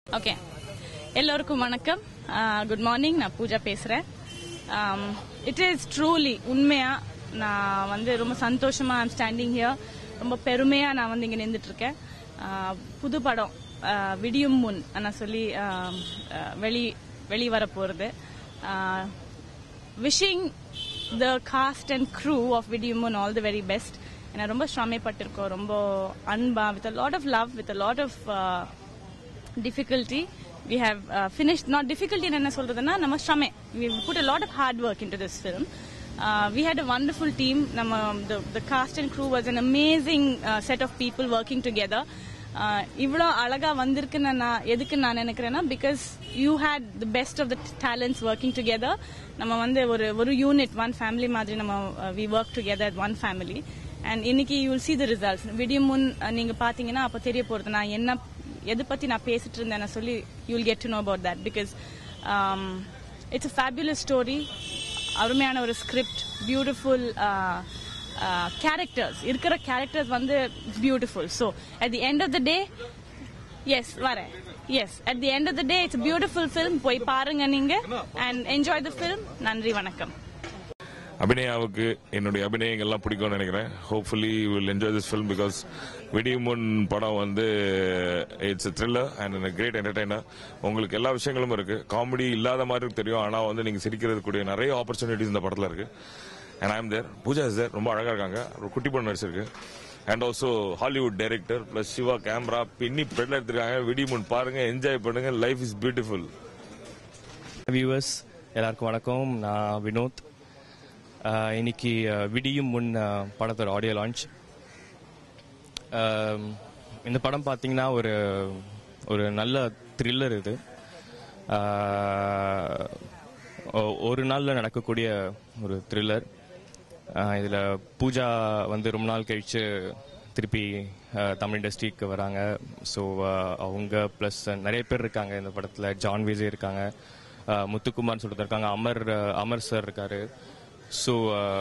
okay எல்லோருக்கும் வணக்கம் good morning நான் பூஜா பேசுறேன் இட் இஸ் ட்ரூலி உண்மையா நான் வந்து ரொம்ப சந்தோஷமா ஐம் ஸ்டாண்டிங் ஹியர் ரொம்ப பெருமையா நான் வந்து இங்க நின்றுட்டு இருக்கேன் ஆஹ் புது படம் ஆஹ் விடியும் முன் நான் சொல்லி ஆஹ் ஆஹ் வெளி வெளி வர போறது wishing the cast and crew of Vidiyum Mun all the very best ஏன்னா ரொம்ப சிரமப்பட்டிருக்கோம் ரொம்ப அன்பா with a lot of love with a lot of difficulty we have uh, finished not difficulty என்ன சொல்றதுன்னா நம்ம ஸ்ரமே we put a lot of hard work into this film uh, we had a wonderful team நம்ம the, the cast and crew was an amazing uh, set of people working together uh, இவ்வளோ அழகா வந்திருக்குன்னு நான் எதுக்கு நான் நினைக்கிறேன்னா because you had the best of the talents working together நம்ம வந்து ஒரு ஒரு யூனிட் ஒன் ஃபேமிலி மாதிரி நம்ம we work together one family and இன்னைக்கு you will see the results Vidiyum Mun uh, நீங்க பாத்தீங்கன்னா அப்ப தெரிய போறது நான் என்ன எது பத்தி நான் பேசிட்டு இருந்தேன் சொல்லி you will get to know about that because it's a fabulous story அருமையான ஒரு ஸ்கிரிப்ட் பியூட்டிஃபுல் கேரக்டர்ஸ் இருக்கிற கேரக்டர்ஸ் வந்து beautiful so at the end of the day yes வரேன் yes at the end of the day it's beautiful film போய் பாருங்க நீங்க and enjoy the film நன்றி வணக்கம் அபிநயாவுக்கு என்னுடைய அபிநயங்கள்லாம் பிடிக்கும்னு நினைக்கிறேன் hopefully will enjoy this film because Vidiyum Mun படம் வந்து it's thriller and great entertainer உங்களுக்கு எல்லா விஷயங்களும் இருக்கு காமெடி இல்லாத மாதிரி தெரியும் ஆனால் வந்து நீங்க சிரிக்கிறதுக்கூடிய நிறைய ஆப்பர்ச்சுனிட்டிஸ் இந்த படத்தில் இருக்கு and I'm there Pooja is there ரொம்ப அழகா இருக்காங்க ஒரு குட்டி பொண்ணு நடிச்சிருக்கு and also Hollywood director plus Siva camera பின்னி பெட்ல எடுத்திருக்காங்க வெடிமுன் பாருங்க என்ஜாய் பண்ணுங்க லைஃப் இஸ் பியூட்டிஃபுல் வியூவர்ஸ் எல்லாருக்கும் வணக்கம் நான் வினோத் ஆஹ் இன்னைக்கு ஆஹ் விடியும் முன் ஆஹ் படத்தோட ஆடியோ லான்ச் இந்த படம் பார்த்தீங்கன்னா ஒரு ஒரு நல்ல த்ரில்லர் இது ஆஹ் ஒ- ஒரு நாளில் நடக்கக்கூடிய ஒரு த்ரில்லர் இதில் பூஜா வந்து ரொம்ப நாள் கழித்து திருப்பி ஆஹ் தமிழ் இண்டஸ்ட்ரிக்கு வராங்க ஸோ அவங்க ப்ளஸ் நிறைய பேர் இருக்காங்க இந்த படத்தில் ஜான் விஜய் இருக்காங்க ஆஹ் முத்துக்குமார்னு சொல்லிட்டு இருக்காங்க அமர் ஆஹ் அமர் சார் இருக்காரு ஸோ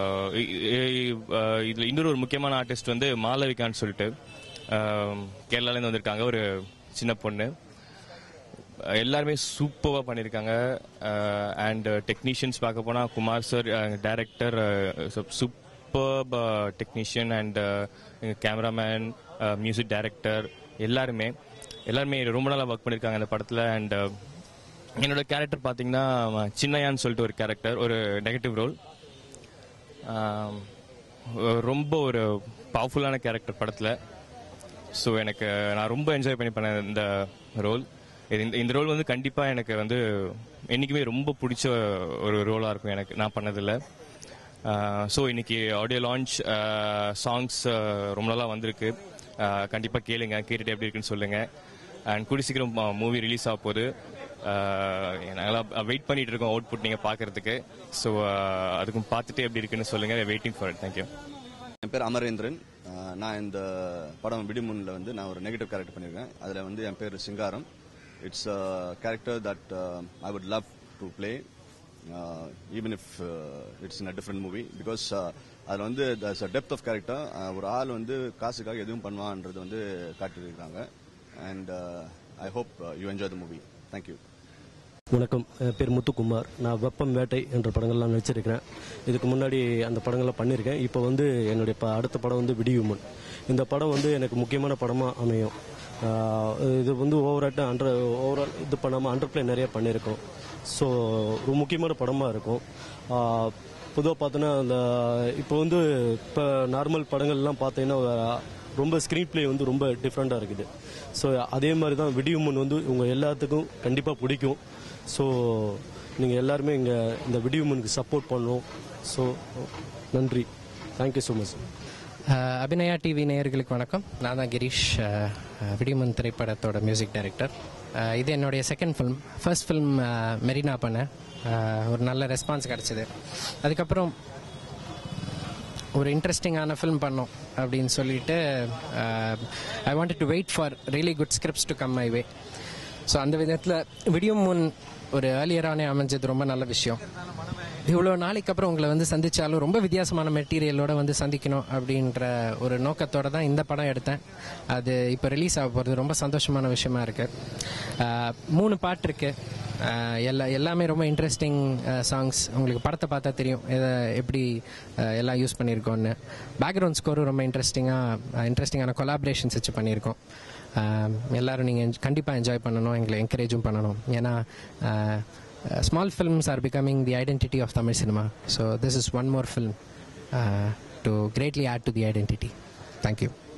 இதில் இன்னொரு ஒரு முக்கியமான ஆர்டிஸ்ட் வந்து மாளவிகான்னு சொல்லிட்டு ஆஹ் கேரளாலேருந்து வந்திருக்காங்க ஒரு சின்ன பொண்ணு எல்லாருமே சூப்பராக பண்ணியிருக்காங்க அண்ட் டெக்னீஷியன்ஸ் பார்க்க போனால் Kumar sir director super technician and cameraman music director எல்லாருமே எல்லாருமே ரொம்ப நாளாக ஒர்க் பண்ணியிருக்காங்க அந்த படத்தில் அண்ட் என்னோட கேரக்டர் பார்த்தீங்கன்னா சின்னையான்னு சொல்லிட்டு ஒரு கேரக்டர் ஒரு நெகட்டிவ் ரோல் ரொம்ப ஒரு பவர்ஃபுல்லான கேரக்டர் படத்தில் ஸோ எனக்கு நான் ரொம்ப என்ஜாய் பண்ணி பண்ணேன் இந்த ரோல் இந்த இந்த ரோல் வந்து கண்டிப்பாக எனக்கு வந்து என்றைக்குமே ரொம்ப பிடிச்ச ஒரு ரோலாக இருக்கும் எனக்கு நான் பண்ணதில்ல ஸோ இன்னைக்கு ஆடியோ லான்ச் சாங்ஸ் ரொம்ப நாளாக வந்திருக்கு கண்டிப்பாக கேளுங்க கேட்டுட்டு எப்படி இருக்குன்னு சொல்லுங்கள் அண்ட் கூடி சீக்கிரம் மூவி ரிலீஸ் ஆக போகுது நாங்களாம் வெயிட் பண்ணிட்டு இருக்கோம் அவுட்புட் நீங்கள் பார்க்கறதுக்கு ஸோ அதுக்கும் பார்த்துட்டு எப்படி இருக்குன்னு சொல்லுங்கள் வெயிட்டிங் ஃபார் இட் தேங்க்யூ என் பேர் அமரேந்திரன் அஹ் நான் இந்த படம் விடிமுன்ல வந்து நான் ஒரு நெகட்டிவ் கேரக்டர் பண்ணியிருக்கேன் அதில் வந்து என் பேர் Singaram it's character that I would love to play even if it's in a different movie because அதில் வந்து டெப்த் ஆஃப் கேரக்டர் ஒரு ஆள் வந்து காசுக்காக எதுவும் பண்ணுவான்றது வந்து காட்டியிருக்காங்க and I hope you enjoy the movie thank you வணக்கம் என் பேர் முத்துக்குமார் நான் வெப்பம் வேட்டை என்ற படங்கள்லாம் நடிச்சிருக்கிறேன் இதுக்கு முன்னாடி அந்த படங்கள்லாம் பண்ணியிருக்கேன் இப்போ வந்து என்னுடைய ப- அடுத்த படம் வந்து விடியுமன் இந்த படம் வந்து எனக்கு முக்கியமான படமாக அமையும் ஆஹ் இது வந்து ஓவராட்டாக அண்டர் ஓவரால் இது பண்ணாமல் அண்டர் பிளே நிறைய பண்ணியிருக்கோம் ஸோ ஒரு முக்கியமான படமாக இருக்கும் பொதுவாக பார்த்தோன்னா அந்த இப்போ வந்து இப்போ நார்மல் படங்கள்லாம் பார்த்தீங்கன்னா ரொம்ப ஸ்க்ரீன் ப்ளே வந்து ரொம்ப டிஃப்ரெண்ட்டாக இருக்குது ஸோ அதே மாதிரி தான் விடியுமுன் வந்து உங்கள் எல்லாத்துக்கும் கண்டிப்பாக பிடிக்கும் ஸோ நீங்கள் எல்லாருமே இங்கே இந்த விடியுமுனுக்கு சப்போர்ட் பண்ணணும் ஸோ நன்றி தேங்க்யூ ஸோ மச் அஹ் அபிநயா டிவி நேயர்களுக்கு வணக்கம் நான் தான் கிரீஷ் அஹ், அஹ், விடிமன் திரைப்படத்தோட மியூசிக் டைரக்டர் அஹ், இது என்னுடைய second film first film Marina பண்ணேன் அஹ், ஒரு நல்ல ரெஸ்பான்ஸ் கிடச்சிது அதுக்கப்புறம் ஒரு இன்ட்ரெஸ்டிங்கான ஃபிலிம் பண்ணோம் அப்படின்னு சொல்லிட்டு I wanted to wait for really good scripts to come my way so அந்த விதத்தில் விடியும் முன் ஒரு ஏர்லியரானே அமைஞ்சது ரொம்ப நல்ல விஷயம் இவ்வளோ நாளைக்கு அப்புறம் உங்களை வந்து சந்திச்சாலும் ரொம்ப வித்தியாசமான மெட்டீரியலோட வந்து சந்திக்கணும் அப்படின்ற ஒரு நோக்கத்தோட தான் இந்த படம் எடுத்தேன் அது இப்போ ரிலீஸ் ஆக போகிறது ரொம்ப சந்தோஷமான விஷயமா இருக்கு ஆஹ் மூணு பாட்டு இருக்கு ஆஹ் எல்லா எல்லாமே ரொம்ப இன்ட்ரெஸ்டிங் சாங்ஸ் உங்களுக்கு படத்தை பார்த்தா தெரியும் எதை எப்படி ஆஹ் எல்லாம் யூஸ் பண்ணியிருக்கோன்னு பேக்ரவுண்ட் ஸ்கோரும் ரொம்ப இன்ட்ரெஸ்டிங்காக இன்ட்ரெஸ்டிங்கான கொலாபரேஷன்ஸ் வச்சு பண்ணியிருக்கோம் ஆஹ் எல்லாரும் நீங்கள் கண்டிப்பாக என்ஜாய் பண்ணணும் எங்களை என்கரேஜும் பண்ணணும் ஏன்னா small films are becoming the identity of Tamil cinema so this is one more film to greatly add to the identity thank you